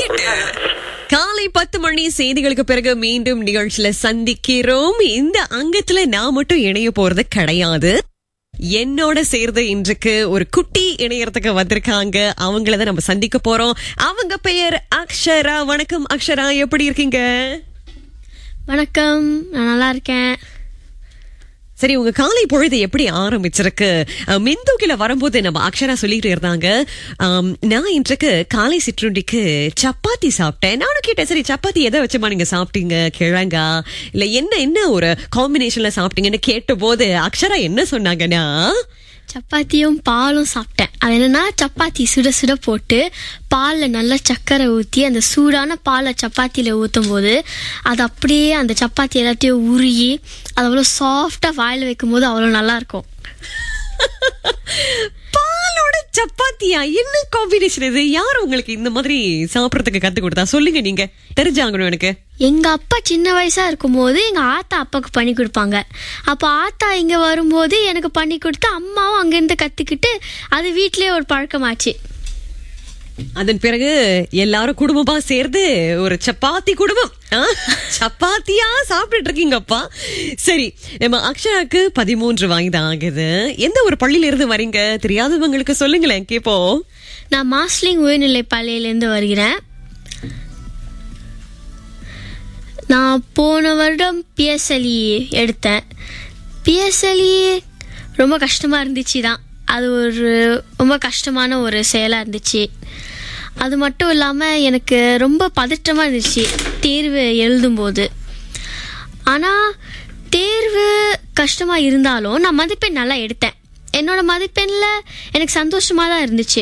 எட்டு காலை பத்து மணி செய்திகளுக்கு பிறகு மீண்டும் நிகழ்ச்சியில சந்திக்கிறோம் இந்த அங்கத்துல நான் மட்டும் இணைய போறது கிடையாது என்னோட சேர்ந்து இன்றைக்கு ஒரு குட்டி இணையறதுக்கு வந்திருக்காங்க அவங்கள தான் நம்ம சந்திக்க போறோம் அவங்க பெயர் அக்ஷரா வணக்கம் அக்ஷரா எப்படி இருக்கீங்க வணக்கம் நான் நல்லா இருக்கேன் சரி உங்க காலை பொழுது எப்படி ஆரம்பிச்சிருக்கு அஹ், மின்தூக்கில வரும்போது நம்ம அக்ஷரா சொல்லிட்டு இருந்தாங்க ஆம், நான் இன்றைக்கு காலை சிற்றுண்டிக்கு சப்பாத்தி சாப்பிட்டேன் நானும் கேட்டேன் சரி சப்பாத்தி எதை வச்சுமா நீங்க சாப்பிட்டீங்க கிழங்கா இல்ல என்ன என்ன ஒரு காம்பினேஷன்ல சாப்பிட்டீங்கன்னு கேட்டபோது அக்ஷரா என்ன சொன்னாங்கன்னா சப்பாத்தியும் பாலும் சாப்பிட்டேன் அது என்னன்னா சப்பாத்தி சுட சுட போட்டு பாலில் நல்லா சர்க்கரை ஊற்றி அந்த சூடான பாலை சப்பாத்தியில் ஊற்றும் போது அது அப்படியே அந்த சப்பாத்தி எல்லாத்தையும் உருகி அது அவ்வளோ சாஃப்டாக வாயில் வைக்கும் போது அவ்வளோ நல்லா இருக்கும் பாலோட சப்பாத்தியா என்ன காம்பினேஷன் இது யார் உங்களுக்கு இந்த மாதிரி சாப்பிடறதுக்கு கத்து கொடுத்தா சொல்லுங்க நீங்க தெரிஞ்சாங்கணும் எனக்கு எங்க அப்பா சின்ன வயசா இருக்கும்போது எங்க ஆத்தா அப்பாவுக்கு பண்ணி கொடுப்பாங்க அப்போ ஆத்தா இங்க வரும்போது எனக்கு பண்ணி கொடுத்து அம்மாவும் அங்கிருந்து கத்துக்கிட்டு அது வீட்லயே ஒரு பழக்கமாச்சு அதன் பிறகு எல்லாரும் குடும்பமா சேர்ந்து ஒரு சப்பாத்தி குடும்பம் ஆ? சப்பாத்தியா சாப்பிட்டுட்டு இருக்கீங்கப்பா சரி நம்ம அக்ஷராக்கு பதிமூன்று வயது ஆகுது எந்த ஒரு பள்ளியில இருந்து வரீங்க தெரியாதவங்களுக்கு சொல்லுங்களேன் கேப்போம் நான் மாஸ்லிங் உயர்நிலை பள்ளியிலேருந்து வருகிறேன் நான் போன வருடம் பிஎஸ்எல்இ எடுத்தேன் பிஎஸ்எல்இ ரொம்ப கஷ்டமாக இருந்துச்சு தான் அது ஒரு ரொம்ப கஷ்டமான ஒரு செயலாக இருந்துச்சு அது மட்டும் இல்லாமல் எனக்கு ரொம்ப பதற்றமாக இருந்துச்சு தேர்வு எழுதும்போது ஆனால் தேர்வு கஷ்டமாக இருந்தாலும் நான் மதிப்பெண் நல்லா எடுத்தேன் என்னோட மதிப்பெண்ணில் எனக்கு சந்தோஷமாக தான் இருந்துச்சு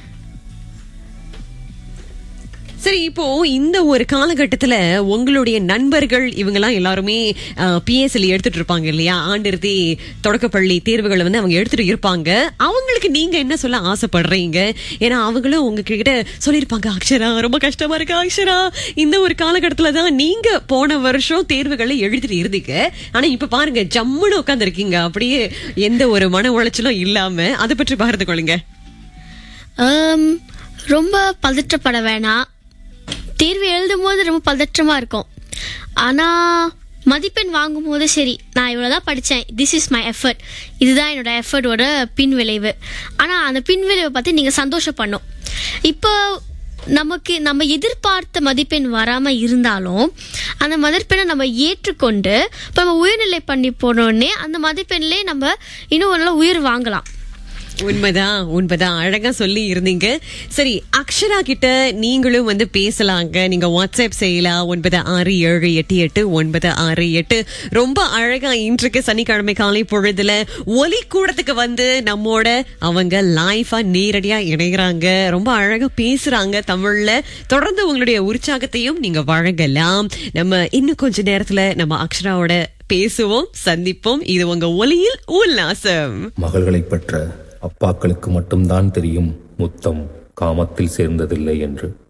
சரி இப்போ இந்த ஒரு காலகட்டத்துல உங்களுடைய நண்பர்கள் இவங்கெல்லாம் எல்லாருமே பிஎஸ்எல் எடுத்துட்டு இருப்பாங்க இல்லையா ஆண்டிறுதி தொடக்கப்பள்ளி தேர்வுகளை வந்து அவங்க எடுத்துட்டு இருப்பாங்க அவங்களுக்கு நீங்க என்ன சொல்ல ஆசைப்படுறீங்க ஏன்னா அவங்களும் உங்ககிட்ட சொல்லியிருப்பாங்க அக்ஷரா ரொம்ப கஷ்டமா இருக்கு அக்ஷரா இந்த ஒரு காலகட்டத்துல தான் நீங்க போன வருஷம் தேர்வுகளை எழுதிட்டு இருந்தீங்க ஆனா இப்ப பாருங்க ஜம்முன்னு உட்கார்ந்து இருக்கீங்க அப்படியே எந்த ஒரு மன உளைச்சலும் இல்லாம அதை பற்றி பகிர்ந்து கொள்ளுங்க ஆம், ரொம்ப பதற்றப்பட வேணாம் தேர்வு எழுதும் போது ரொம்ப பதற்றமா இருக்கும் ஆனா மதிப்பெண் வாங்கும் போது சரி நான் இவ்வளவுதான் படிச்சேன் திஸ் இஸ் மை எஃபர்ட் இதுதான் என்னோட எஃபர்ட்டோட பின் விளைவு ஆனா அந்த பின் விளைவை பத்தி நீங்க சந்தோஷப்படணும் இப்போ நமக்கு நம்ம எதிர்பார்த்த மதிப்பெண் வராம இருந்தாலும் அந்த மதிப்பெண்ணை நம்ம ஏற்றுக்கொண்டு இப்போ நம்ம உயர்நிலை பண்ணி போனோடனே அந்த மதிப்பெண்லேயே நம்ம இன்னும் நல்லா உயிர் வாங்கலாம் உண்மைதான் உண்மைதான் அழகா சொல்லி இருந்தீங்க சரி அக்ஷரா கிட்ட நீங்களும் வந்து பேசலாங்க நீங்க வாட்ஸ்அப் செய்யலாம் ஒன்பது ஆறு ஏழு எட்டு எட்டு ஒன்பது ஆறு எட்டு ரொம்ப அழகா இன்றைக்கு சனிக்கிழமை காலை பொழுதுல ஒலி கூடத்துக்கு வந்து நம்மோட அவங்க லைஃபா நேரடியா இணைகிறாங்க ரொம்ப அழகா பேசுறாங்க தமிழ்ல தொடர்ந்து உங்களுடைய உற்சாகத்தையும் நீங்க வழங்கலாம் நம்ம இன்னும் கொஞ்ச நேரத்துல நம்ம அக்ஷராவோட பேசுவோம் சந்திப்போம் இது உங்க ஒலியில் உல்லாசம் மகள்களை பெற்ற அப்பாக்களுக்கு மட்டும்தான் தெரியும் முத்தம் காமத்தில் சேர்ந்ததில்லை என்று